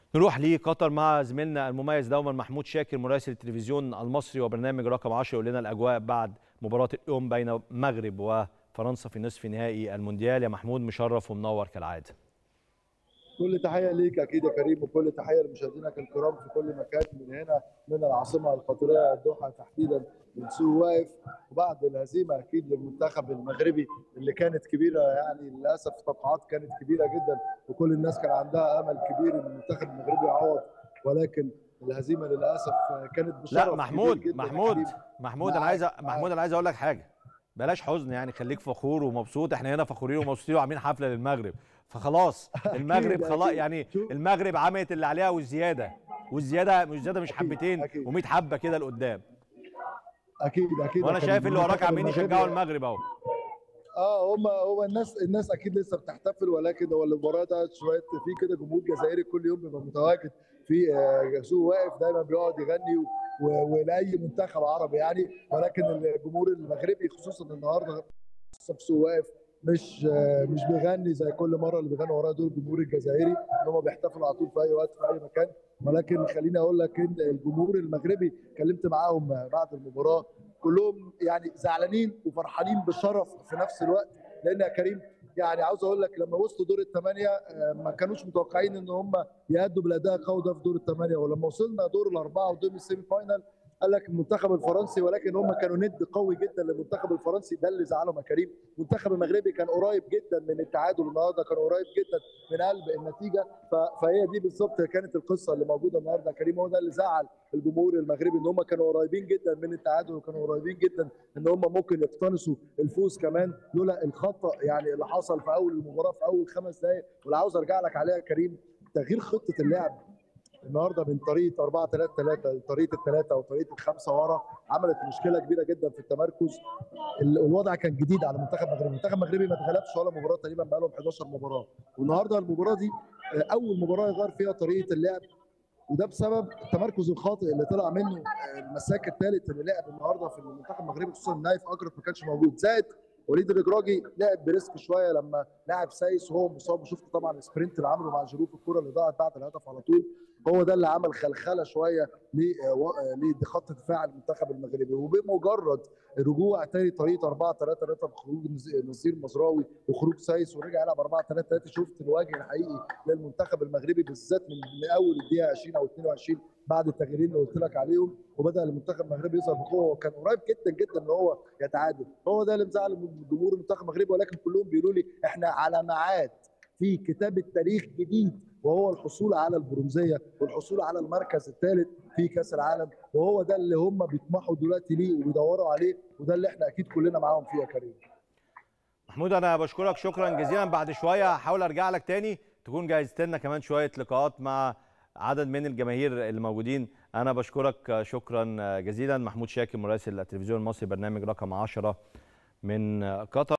نروح لقطر مع زميلنا المميز دوما محمود شاكر مراسل التلفزيون المصري وبرنامج رقم 10 يقول لنا الاجواء بعد مباراه اليوم بين المغرب وفرنسا في نصف نهائي المونديال يا محمود مشرف ومنور كالعاده كل تحيه ليك اكيد يا كريم وكل تحيه لمشاهدينك الكرام في كل مكان من هنا من العاصمه القطريه الدوحه تحديدا من سوق واقف وبعد الهزيمه اكيد للمنتخب المغربي اللي كانت كبيره يعني للاسف توقعات كانت كبيره جدا وكل الناس كان عندها امل كبير ان المنتخب المغربي يعوض ولكن الهزيمه للاسف كانت بشرف لا محمود كبير جدا محمود أكيد. محمود انا معاك- عايز معاك. محمود انا عايز اقول لك حاجه بلاش حزن يعني خليك فخور ومبسوط احنا هنا فخورين ومبسوطين وعاملين حفله للمغرب فخلاص المغرب خلاص أكيد. يعني شوف. المغرب عملت اللي عليها والزياده والزياده مش زياده مش أكيد، حبتين أكيد. و100 حبه كده لقدام اكيد اكيد وانا يا كريم. شايف اللي وراك المنتخب عاملين المغربي- يشجعوا المغرب اهو اه هم هو الناس الناس اكيد لسه بتحتفل ولكن هو المباراه ده شويه في كده جمهور جزائري كل يوم بيبقى متواجد في آه، سوق واقف دايما بيقعد يغني و- و- ولاي منتخب عربي يعني ولكن الجمهور المغربي خصوصا النهارده في سوق واقف مش آه، مش بيغني زي كل مره اللي بيغنوا وراه دول الجمهور الجزائري ان هم بيحتفلوا على طول في اي وقت في اي مكان ولكن خليني اقول لك ان الجمهور المغربي كلمت معاهم بعد المباراه كلهم يعني زعلانين وفرحانين بالشرف في نفس الوقت لان يا كريم يعني عاوز اقول لك لما وصلوا دور الثمانيه آه، ما كانوش متوقعين ان هم يأدوا بالاداء القوي ده في دور الثمانيه ولما وصلنا دور الاربعه ودور السيمي فاينال قال لك المنتخب الفرنسي ولكن هم كانوا ند قوي جدا للمنتخب الفرنسي ده اللي زعلهم يا كريم المنتخب المغربي كان قريب جدا من التعادل النهارده كان قريب جدا من قلب النتيجه ف- فهي دي بالظبط كانت القصه اللي موجوده النهارده يا كريم هو ده اللي زعل الجمهور المغربي ان هم كانوا قريبين جدا من التعادل وكانوا قريبين جدا ان هم ممكن يقتنصوا الفوز كمان لولا الخطا يعني اللي حصل في اول المباراه في اول خمس دقائق واللي عاوز ارجع لك عليها يا كريم تغيير خطه اللعب النهارده من طريقه 4 3 3 لطريقه الثلاثه او طريقه الخمسه ورا عملت مشكله كبيره جدا في التمركز ال- الوضع كان جديد على المنتخب المغربي، المنتخب المغربي ما اتغلبش ولا مباراه تقريبا بقى لهم 11 مباراه والنهارده المباراه دي آه، اول مباراه يغير فيها طريقه اللعب وده بسبب التمركز الخاطئ اللي طلع منه آه، المساك الثالث اللي لعب النهارده في المنتخب المغربي خصوصا نايف اكرم ما كانش موجود زائد وليد الرجراجي لعب بريسك شويه لما لعب سايس وهو مصاب وشفت طبعا السبرنت اللي عمله مع جيرو في الكره اللي ضاعت بعد الهدف على طول هو ده اللي عمل خلخله شويه ل- آه، و- آه، لخط دفاع المنتخب المغربي وبمجرد رجوع تاني طريقه 4 3 3 بخروج نز- نصير مزراوي وخروج سايس ورجع يلعب 4 3 3 شفت الوجه الحقيقي للمنتخب المغربي بالذات من من اول الدقيقه 20 او 22 بعد التغييرين اللي قلت لك عليهم وبدا المنتخب المغربي يظهر بقوه وكان قريب جدا جدا ان هو يتعادل هو ده اللي مزعل جمهور المنتخب المغربي ولكن كلهم بيقولوا لي احنا على ميعاد في كتابه تاريخ جديد وهو الحصول على البرونزيه والحصول على المركز الثالث في كاس العالم وهو ده اللي هم بيطمحوا دلوقتي ليه وبيدوروا عليه وده اللي احنا اكيد كلنا معاهم فيه يا كريم محمود انا بشكرك شكرا جزيلا بعد شويه هحاول ارجع لك تاني تكون جهزت لنا كمان شويه لقاءات مع عدد من الجماهير اللي موجودين انا بشكرك شكرا جزيلا محمود شاكر مراسل التلفزيون المصري برنامج رقم 10 من قطر